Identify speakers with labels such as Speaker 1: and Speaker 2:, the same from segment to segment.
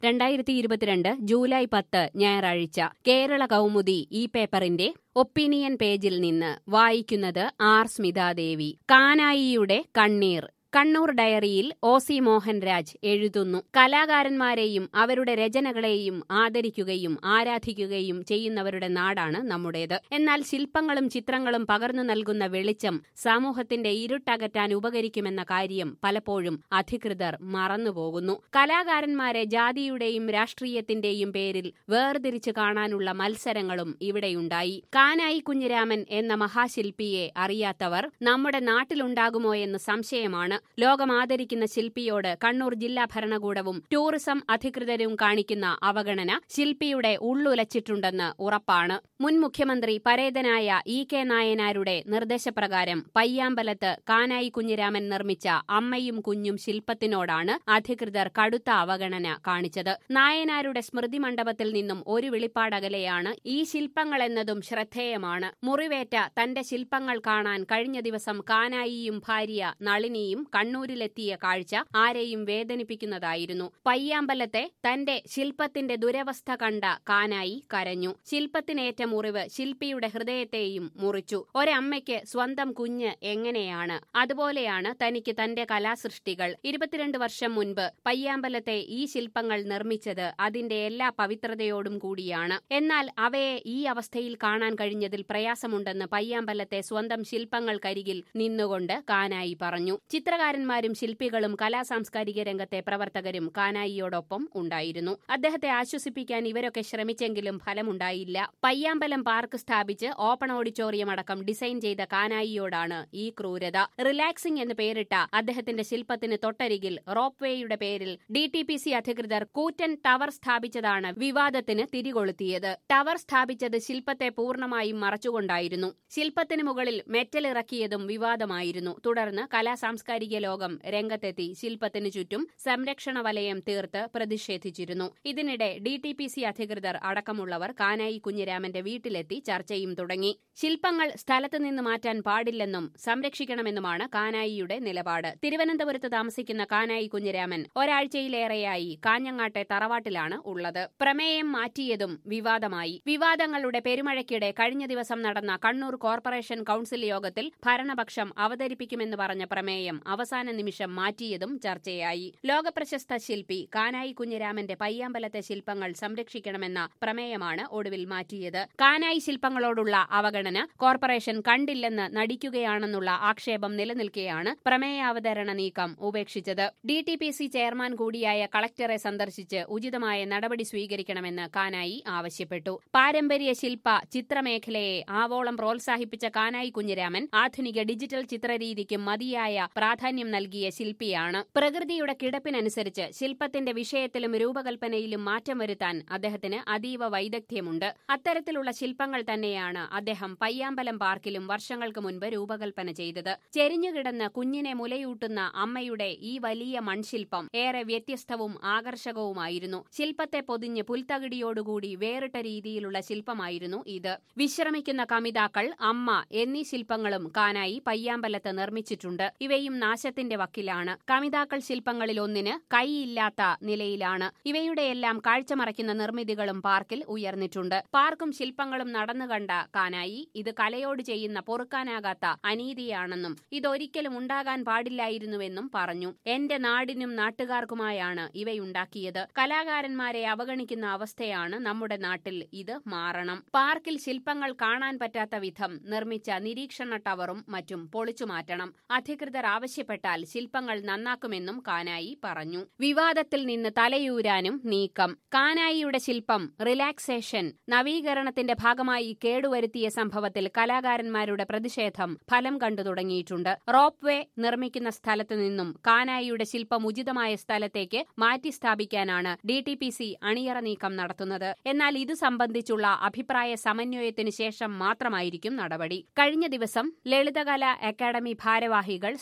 Speaker 1: രണ്ടായിരത്തി ഇരുപത്തിരണ്ട് ജൂലൈ പത്ത് ഞായറാഴ്ച കേരള കൗമുദി ഈ പേപ്പറിന്റെ ഒപ്പീനിയൻ പേജിൽ നിന്ന് വായിക്കുന്നത് ആർ സ്മിതാദേവി കാനായിയുടെ കണ്ണീർ കണ്ണൂർ ഡയറിയിൽ ഒ സി മോഹൻരാജ് എഴുതുന്നു കലാകാരന്മാരെയും അവരുടെ രചനകളെയും ആദരിക്കുകയും ആരാധിക്കുകയും ചെയ്യുന്നവരുടെ നാടാണ് നമ്മുടേത് എന്നാൽ ശില്പങ്ങളും ചിത്രങ്ങളും പകർന്നു നൽകുന്ന വെളിച്ചം സമൂഹത്തിന്റെ ഇരുട്ടകറ്റാൻ ഉപകരിക്കുമെന്ന കാര്യം പലപ്പോഴും അധികൃതർ മറന്നുപോകുന്നു കലാകാരന്മാരെ ജാതിയുടെയും രാഷ്ട്രീയത്തിന്റെയും പേരിൽ വേർതിരിച്ചു കാണാനുള്ള മത്സരങ്ങളും ഇവിടെയുണ്ടായി കാനായി കുഞ്ഞിരാമൻ എന്ന മഹാശില്പിയെ അറിയാത്തവർ നമ്മുടെ നാട്ടിലുണ്ടാകുമോ എന്ന് സംശയമാണ് ലോകം ആദരിക്കുന്ന ശില്പിയോട് കണ്ണൂർ ജില്ലാ ഭരണകൂടവും ടൂറിസം അധികൃതരും കാണിക്കുന്ന അവഗണന ശില്പിയുടെ ഉള്ളുലച്ചിട്ടുണ്ടെന്ന് ഉറപ്പാണ് മുൻ മുഖ്യമന്ത്രി പരേതനായ ഇ കെ നായനാരുടെ നിർദ്ദേശപ്രകാരം പയ്യാമ്പലത്ത് കാനായി കുഞ്ഞിരാമൻ നിർമ്മിച്ച അമ്മയും കുഞ്ഞും ശില്പത്തിനോടാണ് അധികൃതർ കടുത്ത അവഗണന കാണിച്ചത് നായനാരുടെ സ്മൃതി മണ്ഡപത്തിൽ നിന്നും ഒരു വിളിപ്പാടകലെയാണ് ഈ ശില്പങ്ങളെന്നതും ശ്രദ്ധേയമാണ് മുറിവേറ്റ തന്റെ ശില്പങ്ങൾ കാണാൻ കഴിഞ്ഞ ദിവസം കാനായിയും ഭാര്യ നളിനിയും കണ്ണൂരിലെത്തിയ കാഴ്ച ആരെയും വേദനിപ്പിക്കുന്നതായിരുന്നു പയ്യാമ്പലത്തെ തന്റെ ശില്പത്തിന്റെ ദുരവസ്ഥ കണ്ട കാനായി കരഞ്ഞു ശില്പത്തിനേറ്റ മുറിവ് ശില്പിയുടെ ഹൃദയത്തെയും മുറിച്ചു ഒരമ്മയ്ക്ക് സ്വന്തം കുഞ്ഞ് എങ്ങനെയാണ് അതുപോലെയാണ് തനിക്ക് തന്റെ കലാസൃഷ്ടികൾ ഇരുപത്തിരണ്ട് വർഷം മുൻപ് പയ്യാമ്പലത്തെ ഈ ശില്പങ്ങൾ നിർമ്മിച്ചത് അതിന്റെ എല്ലാ പവിത്രതയോടും കൂടിയാണ് എന്നാൽ അവയെ ഈ അവസ്ഥയിൽ കാണാൻ കഴിഞ്ഞതിൽ പ്രയാസമുണ്ടെന്ന് പയ്യാമ്പലത്തെ സ്വന്തം ശില്പങ്ങൾക്കരികിൽ നിന്നുകൊണ്ട് കാനായി പറഞ്ഞു ചിത്രകാരന്മാരും ശില്പികളും കലാസാംസ്കാരിക രംഗത്തെ പ്രവർത്തകരും കാനായിയോടൊപ്പം ഉണ്ടായിരുന്നു അദ്ദേഹത്തെ ആശ്വസിപ്പിക്കാൻ ഇവരൊക്കെ ശ്രമിച്ചെങ്കിലും ഫലമുണ്ടായില്ല പയ്യാമ്പലം പാർക്ക് സ്ഥാപിച്ച് ഓപ്പൺ ഓഡിറ്റോറിയം അടക്കം ഡിസൈൻ ചെയ്ത കാനായിയോടാണ് ഈ ക്രൂരത റിലാക്സിംഗ് എന്ന് പേരിട്ട അദ്ദേഹത്തിന്റെ ശില്പത്തിന് തൊട്ടരികിൽ റോപ്പ് വേയുടെ പേരിൽ ഡി ടി പി സി അധികൃതർ കൂറ്റൻ ടവർ സ്ഥാപിച്ചതാണ് വിവാദത്തിന് തിരികൊളുത്തിയത് ടവർ സ്ഥാപിച്ചത് ശില്പത്തെ പൂർണ്ണമായും മറച്ചുകൊണ്ടായിരുന്നു ശില്പത്തിന് മുകളിൽ മെറ്റൽ ഇറക്കിയതും വിവാദമായിരുന്നു തുടർന്ന് കലാ സാംസ്കാരിക ലോകം രംഗത്തെത്തി ശില്പത്തിന് ചുറ്റും സംരക്ഷണ വലയം തീർത്ത് പ്രതിഷേധിച്ചിരുന്നു ഇതിനിടെ ഡി ടി പി സി അധികൃതർ അടക്കമുള്ളവർ കാനായി കുഞ്ഞിരാമന്റെ വീട്ടിലെത്തി ചർച്ചയും തുടങ്ങി ശില്പങ്ങൾ സ്ഥലത്ത് നിന്ന് മാറ്റാൻ പാടില്ലെന്നും സംരക്ഷിക്കണമെന്നുമാണ് കാനായിയുടെ നിലപാട് തിരുവനന്തപുരത്ത് താമസിക്കുന്ന കാനായി കുഞ്ഞിരാമൻ ഒരാഴ്ചയിലേറെയായി കാഞ്ഞങ്ങാട്ടെ തറവാട്ടിലാണ് ഉള്ളത് പ്രമേയം മാറ്റിയതും വിവാദമായി വിവാദങ്ങളുടെ പെരുമഴയ്ക്കിടെ കഴിഞ്ഞ ദിവസം നടന്ന കണ്ണൂർ കോർപ്പറേഷൻ കൌൺസിൽ യോഗത്തിൽ ഭരണപക്ഷം അവതരിപ്പിക്കുമെന്ന് പറഞ്ഞ പ്രമേയം അവസാന നിമിഷം മാറ്റിയതും ചർച്ചയായി ലോകപ്രശസ്ത ശില്പി കാനായി കുഞ്ഞിരാമന്റെ പയ്യാമ്പലത്തെ ശില്പങ്ങൾ സംരക്ഷിക്കണമെന്ന പ്രമേയമാണ് ഒടുവിൽ മാറ്റിയത് കാനായി ശില്പങ്ങളോടുള്ള അവഗണന കോർപ്പറേഷൻ കണ്ടില്ലെന്ന് നടിക്കുകയാണെന്നുള്ള ആക്ഷേപം നിലനിൽക്കെയാണ് പ്രമേയാവതരണ നീക്കം ഉപേക്ഷിച്ചത് D T P C chairman കൂടിയായ കളക്ടറെ സന്ദർശിച്ച് ഉചിതമായ നടപടി സ്വീകരിക്കണമെന്ന് കാനായി ആവശ്യപ്പെട്ടു പാരമ്പര്യ ശില്പ ചിത്രമേഖലയെ ആവോളം പ്രോത്സാഹിപ്പിച്ച കാനായി കുഞ്ഞിരാമൻ ആധുനിക ഡിജിറ്റൽ ചിത്രരീതിക്കും മതിയായ പ്രാധാന്യം നൽകിയ ശില്പിയാണ് പ്രകൃതിയുടെ കിടപ്പിനനുസരിച്ച് ശില്പത്തിന്റെ വിഷയത്തിലും രൂപകൽപ്പനയിലും മാറ്റം വരുത്താൻ അദ്ദേഹത്തിന് അതീവ വൈദഗ്ധ്യമുണ്ട് അത്തരത്തിലുള്ള ശില്പങ്ങൾ തന്നെയാണ് അദ്ദേഹം പയ്യാമ്പലം പാർക്കിലും വർഷങ്ങൾക്ക് മുൻപ് രൂപകൽപ്പന ചെയ്തത് ചെരിഞ്ഞുകിടന്ന് കുഞ്ഞിനെ മുലയൂട്ടുന്ന അമ്മയുടെ ഈ വലിയ മൺശില്പം ഏറെ വ്യത്യസ്തവും ആകർഷകവുമായിരുന്നു ശില്പത്തെ പൊതിഞ്ഞ് പുൽത്തകിടിയോടുകൂടി വേറിട്ട രീതിയിലുള്ള ശില്പമായിരുന്നു ഇത് വിശ്രമിക്കുന്ന കമിതാക്കൾ അമ്മ എന്നീ ശില്പങ്ങളും കാനായി പയ്യാമ്പലത്ത് നിർമ്മിച്ചിട്ടുണ്ട് ഇവയും നാശത്തിന്റെ വക്കിലാണ് കമിതാക്കൾ ശില്പങ്ങളിൽ ഒന്നിന് കൈയില്ലാത്ത നിലയിലാണ് ഇവയുടെയെല്ലാം കാഴ്ചമറയ്ക്കുന്ന നിർമ്മിതികളും പാർക്കിൽ ഉയർന്നിട്ടുണ്ട് പാർക്കും ശില്പങ്ങളും നടന്നു കണ്ട കാനായി ഇത് കലയോട് ചെയ്യുന്ന പൊറുക്കാനാകാത്ത അനീതിയാണെന്നും ഇതൊരിക്കലും ഉണ്ടാകാൻ പാടില്ലായിരുന്നുവെന്നും പറഞ്ഞു എന്റെ നാടിനും നാട്ടുകാർക്കുമായാണ് ഇവയുണ്ടാക്കിയത് കലാകാരന്മാരെ അവഗണിക്കുന്ന അവസ്ഥയാണ് നമ്മുടെ നാട്ടിൽ ഇത് മാറണം പാർക്കിൽ ശില്പങ്ങൾ കാണാൻ പറ്റാത്ത വിധം നിർമ്മിച്ച നിരീക്ഷണ ടവറും മറ്റും പൊളിച്ചു മാറ്റണം അധികൃതർ ആവശ്യപ്പെട്ടാൽ ശില്പങ്ങൾ നന്നാക്കുമെന്നും കാനായി പറഞ്ഞു വിവാദത്തിൽ നിന്ന് തലയൂരാനും നീക്കം കാനായിയുടെ ശില്പം റിലാക്സേഷൻ നവീകരണത്തിന്റെ ഭാഗമായി കേടുവരുത്തിയ സംഭവത്തിൽ കലാകാരന്മാരുടെ പ്രതിഷേധം ഫലം കണ്ടു തുടങ്ങിയിട്ടുണ്ട് റോപ്പ് വേ നിർമ്മിക്കുന്ന സ്ഥലത്തു നിന്നും കാനായിയുടെ ശില്പം ഉചിതമായ സ്ഥലത്തേക്ക് മാറ്റി സ്ഥാപിക്കാനാണ് ഡി ടി പി സി അണിയറ നീക്കം നടത്തുന്നത് എന്നാൽ ഇതു സംബന്ധിച്ചുള്ള അഭിപ്രായ സമന്വയത്തിനു ശേഷം മാത്രമായിരിക്കും നടപടി കഴിഞ്ഞ ദിവസം ലളിതകല അക്കാദമി ഭാരവാഹികൾ സ്ഥലം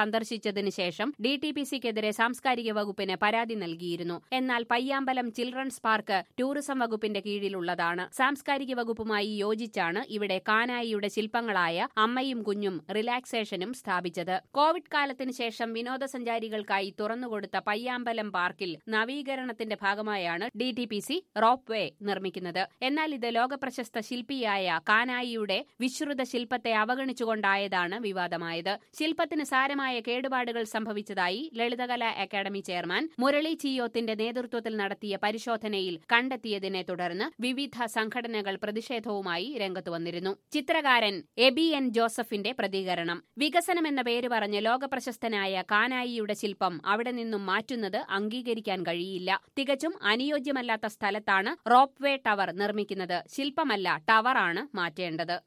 Speaker 1: സന്ദർശിച്ചതിന് ശേഷം ഡി ടി പി സിക്കെതിരെ സാംസ്കാരിക വകുപ്പിന് പരാതി നൽകിയിരുന്നു എന്നാൽ പയ്യാമ്പലം ചിൽഡ്രൻസ് പാർക്ക് ടൂറിസം വകുപ്പിന്റെ കീഴിലുള്ളതാണ് സാംസ്കാരിക വകുപ്പുമായി യോജിച്ചാണ് ഇവിടെ കാനായിയുടെ ശില്പങ്ങളായ അമ്മയും കുഞ്ഞും റിലാക്സേഷനും സ്ഥാപിച്ചത് കോവിഡ് കാലത്തിന് ശേഷം വിനോദസഞ്ചാരികൾക്കായി തുറന്നുകൊടുത്ത പയ്യാമ്പലം പാർക്കിൽ നവീകരണത്തിന്റെ ഭാഗമായാണ് D T P C ropeway നിർമ്മിക്കുന്നത് എന്നാൽ ഇത് ലോകപ്രശസ്ത ശില്പിയായ കാനായിയുടെ വിശ്രുത ശില്പത്തെ അവഗണിച്ചുകൊണ്ടായതാണ് വിവാദമായത് ശില്പത്തിന് സാരമായ കേടുപാടുകൾ സംഭവിച്ചതായി ലളിതകലാ അക്കാദമി ചെയർമാൻ മുരളി ചിയോത്തിന്റെ നേതൃത്വത്തിൽ നടത്തിയ പരിശോധനയിൽ കണ്ടെത്തിയതിനെ തുടർന്ന് വിവിധ സംഘടനകൾ പ്രതിഷേധവുമായി രംഗത്തു വന്നിരുന്നു ചിത്രകാരൻ എബി എൻ ജോസഫിന്റെ പ്രതികരണം വികസനം എന്ന പേര് പറഞ്ഞ് ലോകപ്രശസ്തനായ കാനായിയുടെ ശില്പം അവിടെ നിന്നും മാറ്റുന്നത് അംഗീകരിക്കാൻ കഴിയില്ല തികച്ചും അനുയോജ്യമല്ലാത്ത സ്ഥലത്താണ് റോപ്പ് വേ ടവർ നിർമ്മിക്കുന്നത് ശില്പമല്ല ടവറാണ് മാറ്റേണ്ടത്